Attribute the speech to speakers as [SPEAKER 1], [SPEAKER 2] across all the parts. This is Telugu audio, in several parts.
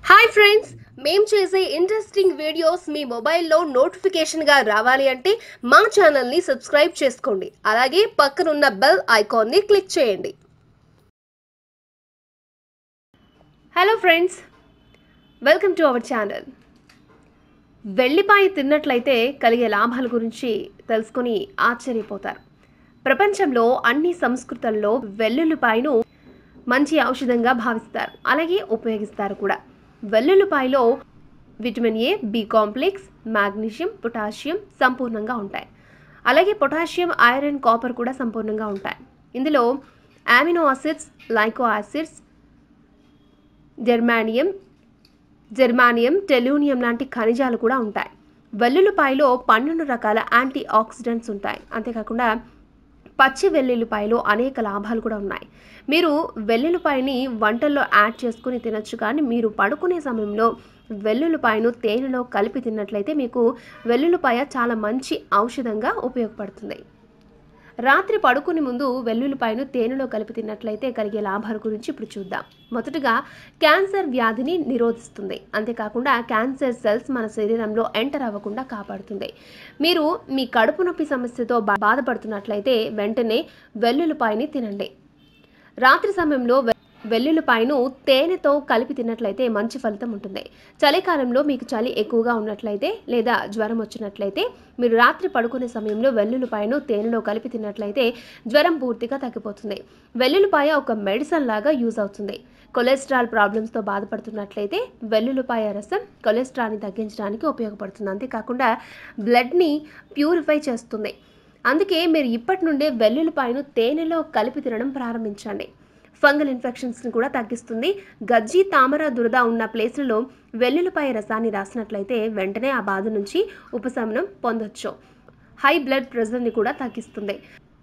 [SPEAKER 1] హాయ్ ఫ్రెండ్స్ మేం చేసే ఇంట్రెస్టింగ్ వీడియోస్ మీ మొబైల్లో నోటిఫికేషన్గా రావాలి అంటే మా ఛానల్ని సబ్స్క్రైబ్ చేసుకోండి అలాగే పక్కనున్న బెల్ ఐకాన్ని క్లిక్ చేయండి hello friends welcome to our channel వెల్లిపాయ తిన్నట్లయితే కలిగే లాభాల గురించి తెలుసుకొని ఆశ్చర్యపోతారు ప్రపంచంలో అన్ని సంస్కృతుల్లో వెల్లుల్లిపాయను మంచి ఔషధంగా భావిస్తారు అలాగే ఉపయోగిస్తారు కూడా వెల్లుల్లిపాయలో vitamin A B complex magnesium potassium సంపూర్ణంగా ఉంటాయి అలాగే పొటాషియం ఐరన్ కాపర్ కూడా సంపూర్ణంగా ఉంటాయి ఇందులో అమినో ఆసిడ్స్ లైకో ఆసిడ్స్ జెర్మానియం జెర్మానియం టెలూనియం లాంటి ఖనిజాలు కూడా ఉంటాయి వెల్లుల్లిపాయలో పన్నెండు రకాల యాంటీ ఆక్సిడెంట్స్ ఉంటాయి అంతేకాకుండా పచ్చి వెల్లుల్లిపాయలో అనేక లాభాలు కూడా ఉన్నాయి మీరు వెల్లుల్లిపాయని వంటల్లో యాడ్ చేసుకుని తినొచ్చు కానీ మీరు పడుకునే సమయంలో వెల్లుల్లిపాయను తేనెలో కలిపి తిన్నట్లయితే మీకు వెల్లుల్లిపాయ చాలా మంచి ఔషధంగా ఉపయోగపడుతుంది రాత్రి పడుకునే ముందు వెల్లుల్లిపాయను తేనెలో కలిపి తిన్నట్లయితే కలిగే లాభాల గురించి ఇప్పుడు చూద్దాం మొదటగా క్యాన్సర్ వ్యాధిని నిరోధిస్తుంది అంతేకాకుండా క్యాన్సర్ సెల్స్ మన శరీరంలో ఎంటర్ అవ్వకుండా కాపాడుతుంది మీరు మీ కడుపు నొప్పి సమస్యతో బా- బాధపడుతున్నట్లయితే వెంటనే వెల్లుల్లిపాయని తినండి రాత్రి సమయంలో వె- వెల్లుల్లిపాయను తేనెతో కలిపి తిన్నట్లయితే మంచి ఫలితం ఉంటుంది చలికాలంలో మీకు చలి ఎక్కువగా ఉన్నట్లయితే లేదా జ్వరం వచ్చినట్లయితే మీరు రాత్రి పడుకునే సమయంలో వెల్లుల్లిపాయను తేనెలో కలిపి తిన్నట్లయితే జ్వరం పూర్తిగా తగ్గిపోతుంది వెల్లుల్లిపాయ ఒక మెడిసిన్ లాగా యూజ్ అవుతుంది కొలెస్ట్రాల్ ప్రాబ్లమ్స్తో బాధపడుతున్నట్లయితే వెల్లుల్లిపాయ రసం కొలెస్ట్రాల్ని తగ్గించడానికి ఉపయోగపడుతుంది అంతేకాకుండా బ్లడ్ని ప్యూరిఫై చేస్తుంది అందుకే మీరు ఇప్పటి నుండే వెల్లుల్లిపాయను తేనెలో కలిపి తినడం ప్రారంభించండి ఫంగల్ ఇన్ఫెక్షన్స్ని కూడా తగ్గిస్తుంది గజ్జి తామర దురద ఉన్న ప్లేస్లలో వెల్లుల్లిపాయ రసాన్ని రాసినట్లయితే వెంటనే ఆ బాధ నుంచి ఉపశమనం పొందొచ్చు హై బ్లడ్ ప్రెషర్ని కూడా తగ్గిస్తుంది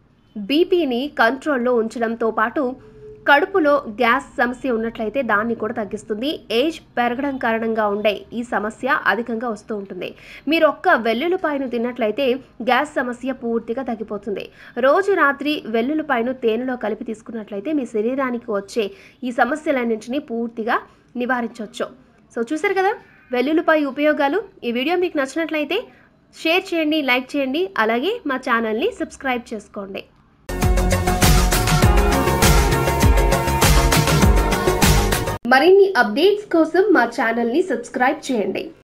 [SPEAKER 1] బీపీని కంట్రోల్లో ఉంచడంతో పాటు కడుపులో గ్యాస్ సమస్య ఉన్నట్లయితే దాన్ని కూడా తగ్గిస్తుంది ఏజ్ పెరగడం కారణంగా ఉండే ఈ సమస్య అధికంగా వస్తూ ఉంటుంది మీరు ఒక్క వెల్లుల్లిపాయను తిన్నట్లయితే గ్యాస్ సమస్య పూర్తిగా తగ్గిపోతుంది రోజు రాత్రి వెల్లుల్లిపాయను తేనెలో కలిపి తీసుకున్నట్లయితే మీ శరీరానికి వచ్చే ఈ సమస్యలన్నింటినీ పూర్తిగా నివారించవచ్చు సో చూసారు కదా వెల్లుల్లిపాయ ఉపయోగాలు ఈ వీడియో మీకు నచ్చినట్లయితే షేర్ చేయండి లైక్ చేయండి అలాగే మా ఛానల్ని సబ్స్క్రైబ్ చేసుకోండి మరిన్ని అప్డేట్స్ కోసం మా ఛానల్ని సబ్స్క్రైబ్ చేయండి